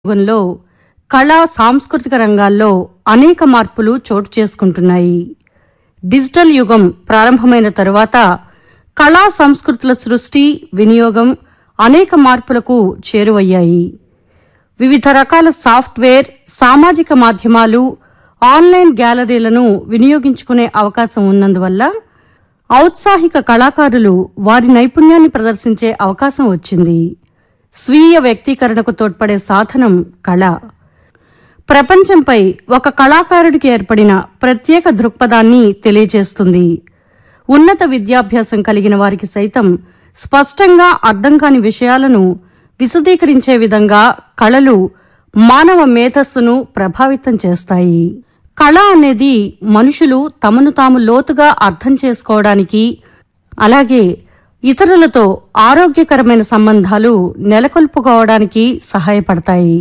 యుగంలో కళా సాంస్కృతిక రంగాల్లో అనేక మార్పులు చోటు చేసుకుంటున్నాయి డిజిటల్ యుగం ప్రారంభమైన తరువాత కళా సంస్కృతుల సృష్టి వినియోగం అనేక మార్పులకు చేరువయ్యాయి వివిధ రకాల సాఫ్ట్వేర్ సామాజిక మాధ్యమాలు ఆన్లైన్ గ్యాలరీలను వినియోగించుకునే అవకాశం ఉన్నందువల్ల ఔత్సాహిక కళాకారులు వారి నైపుణ్యాన్ని ప్రదర్శించే అవకాశం వచ్చింది స్వీయ వ్యక్తీకరణకు తోడ్పడే సాధనం కళ ప్రపంచంపై ఒక కళాకారుడికి ఏర్పడిన ప్రత్యేక దృక్పథాన్ని తెలియజేస్తుంది ఉన్నత విద్యాభ్యాసం కలిగిన వారికి సైతం స్పష్టంగా అర్థం కాని విషయాలను విశదీకరించే విధంగా కళలు మానవ మేధస్సును ప్రభావితం చేస్తాయి కళ అనేది మనుషులు తమను తాము లోతుగా అర్థం చేసుకోవడానికి అలాగే ఇతరులతో ఆరోగ్యకరమైన సంబంధాలు నెలకొల్పుకోవడానికి సహాయపడతాయి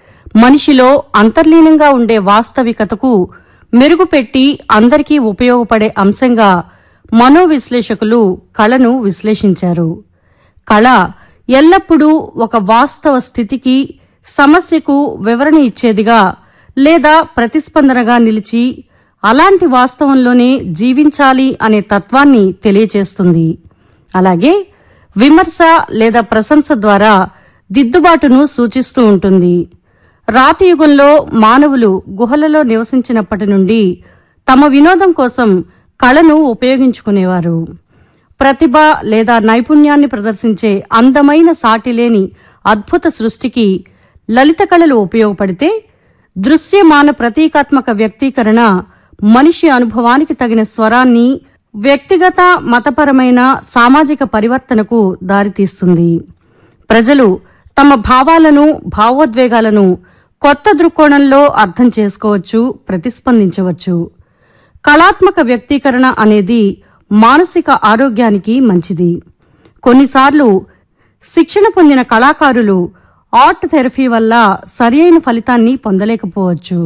మనిషిలో అంతర్లీనంగా ఉండే వాస్తవికతకు మెరుగుపెట్టి అందరికీ ఉపయోగపడే అంశంగా మనోవిశ్లేషకులు కళను విశ్లేషించారు కళ ఎల్లప్పుడూ ఒక వాస్తవ స్థితికి సమస్యకు వివరణ ఇచ్చేదిగా లేదా ప్రతిస్పందనగా నిలిచి అలాంటి వాస్తవంలోనే జీవించాలి అనే తత్వాన్ని తెలియచేస్తుంది అలాగే విమర్శ లేదా ప్రశంస ద్వారా దిద్దుబాటును సూచిస్తూ ఉంటుంది రాతి యుగంలో మానవులు గుహలలో నివసించినప్పటి నుండి తమ వినోదం కోసం కళను ఉపయోగించుకునేవారు ప్రతిభ లేదా నైపుణ్యాన్ని ప్రదర్శించే అందమైన సాటిలేని అద్భుత సృష్టికి లలిత కళలు ఉపయోగపడితే దృశ్యమాన ప్రతీకాత్మక వ్యక్తీకరణ మనిషి అనుభవానికి తగిన స్వరాన్ని వ్యక్తిగత మతపరమైన సామాజిక పరివర్తనకు దారితీస్తుంది ప్రజలు తమ భావాలను భావోద్వేగాలను కొత్త దృక్కోణంలో అర్థం చేసుకోవచ్చు ప్రతిస్పందించవచ్చు కళాత్మక వ్యక్తీకరణ అనేది మానసిక ఆరోగ్యానికి మంచిది కొన్నిసార్లు శిక్షణ పొందిన కళాకారులు ఆర్ట్ థెరపీ వల్ల సరియైన ఫలితాన్ని పొందలేకపోవచ్చు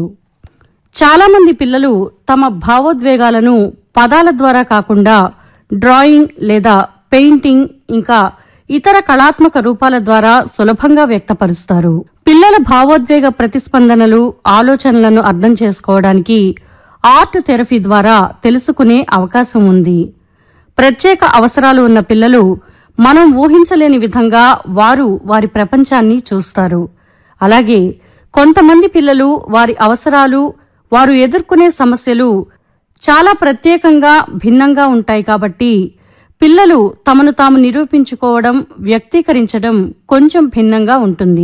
చాలామంది పిల్లలు తమ భావోద్వేగాలను పదాల ద్వారా కాకుండా డ్రాయింగ్ లేదా పెయింటింగ్ ఇంకా ఇతర కళాత్మక రూపాల ద్వారా సులభంగా వ్యక్తపరుస్తారు పిల్లల భావోద్వేగ ప్రతిస్పందనలు ఆలోచనలను అర్థం చేసుకోవడానికి ఆర్ట్ థెరపీ ద్వారా తెలుసుకునే అవకాశం ఉంది ప్రత్యేక అవసరాలు ఉన్న పిల్లలు మనం ఊహించలేని విధంగా వారు వారి ప్రపంచాన్ని చూస్తారు అలాగే కొంతమంది పిల్లలు వారి అవసరాలు వారు ఎదుర్కొనే సమస్యలు చాలా ప్రత్యేకంగా భిన్నంగా ఉంటాయి కాబట్టి పిల్లలు తమను తాము నిరూపించుకోవడం వ్యక్తీకరించడం కొంచెం భిన్నంగా ఉంటుంది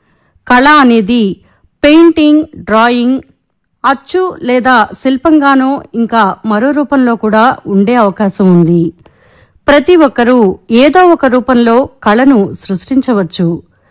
కళ అనేది పెయింటింగ్ డ్రాయింగ్ అచ్చు లేదా శిల్పంగానో ఇంకా మరో రూపంలో కూడా ఉండే అవకాశం ఉంది ప్రతి ఒక్కరూ ఏదో ఒక రూపంలో కళను సృష్టించవచ్చు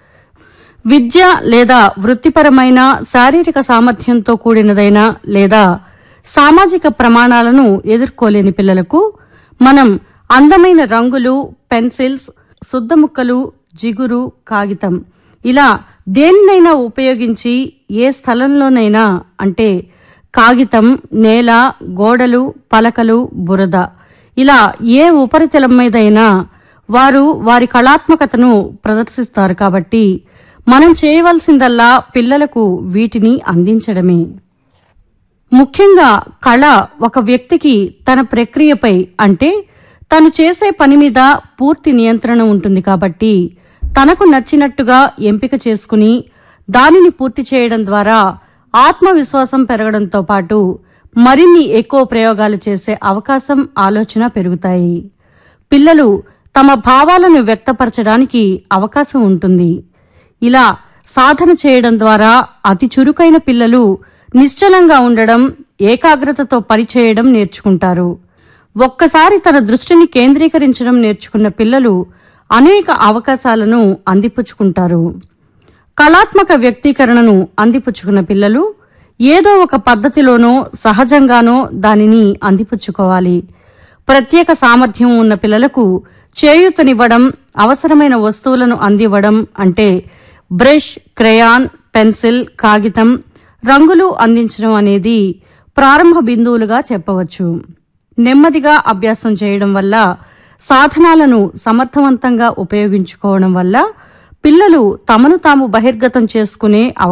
విద్య లేదా వృత్తిపరమైన శారీరక సామర్థ్యంతో కూడినదైన లేదా సామాజిక ప్రమాణాలను ఎదుర్కోలేని పిల్లలకు మనం అందమైన రంగులు పెన్సిల్స్ శుద్ధముక్కలు జిగురు కాగితం ఇలా దేన్నైనా ఉపయోగించి ఏ స్థలంలోనైనా అంటే కాగితం నేల గోడలు పలకలు బురద ఇలా ఏ ఉపరితలం మీదైనా వారు వారి కళాత్మకతను ప్రదర్శిస్తారు కాబట్టి మనం చేయవలసిందల్లా పిల్లలకు వీటిని అందించడమే ముఖ్యంగా కళ ఒక వ్యక్తికి తన ప్రక్రియపై అంటే తను చేసే పని మీద పూర్తి నియంత్రణ ఉంటుంది కాబట్టి తనకు నచ్చినట్టుగా ఎంపిక చేసుకుని దానిని పూర్తి చేయడం ద్వారా ఆత్మవిశ్వాసం పెరగడంతో పాటు మరిన్ని ఎక్కువ ప్రయోగాలు చేసే అవకాశం ఆలోచన పెరుగుతాయి పిల్లలు తమ భావాలను వ్యక్తపరచడానికి అవకాశం ఉంటుంది ఇలా సాధన చేయడం ద్వారా అతి చురుకైన పిల్లలు నిశ్చలంగా ఉండడం ఏకాగ్రతతో పనిచేయడం నేర్చుకుంటారు ఒక్కసారి తన దృష్టిని కేంద్రీకరించడం నేర్చుకున్న పిల్లలు అనేక అవకాశాలను అందిపుచ్చుకుంటారు కళాత్మక వ్యక్తీకరణను అందిపుచ్చుకున్న పిల్లలు ఏదో ఒక పద్ధతిలోనో సహజంగానో దానిని అందిపుచ్చుకోవాలి ప్రత్యేక సామర్థ్యం ఉన్న పిల్లలకు చేయూతనివ్వడం అవసరమైన వస్తువులను అందివ్వడం అంటే బ్రష్ క్రయాన్ పెన్సిల్ కాగితం రంగులు అందించడం అనేది ప్రారంభ బిందువులుగా చెప్పవచ్చు నెమ్మదిగా అభ్యాసం చేయడం వల్ల సాధనాలను సమర్థవంతంగా ఉపయోగించుకోవడం వల్ల పిల్లలు తమను తాము బహిర్గతం చేసుకునే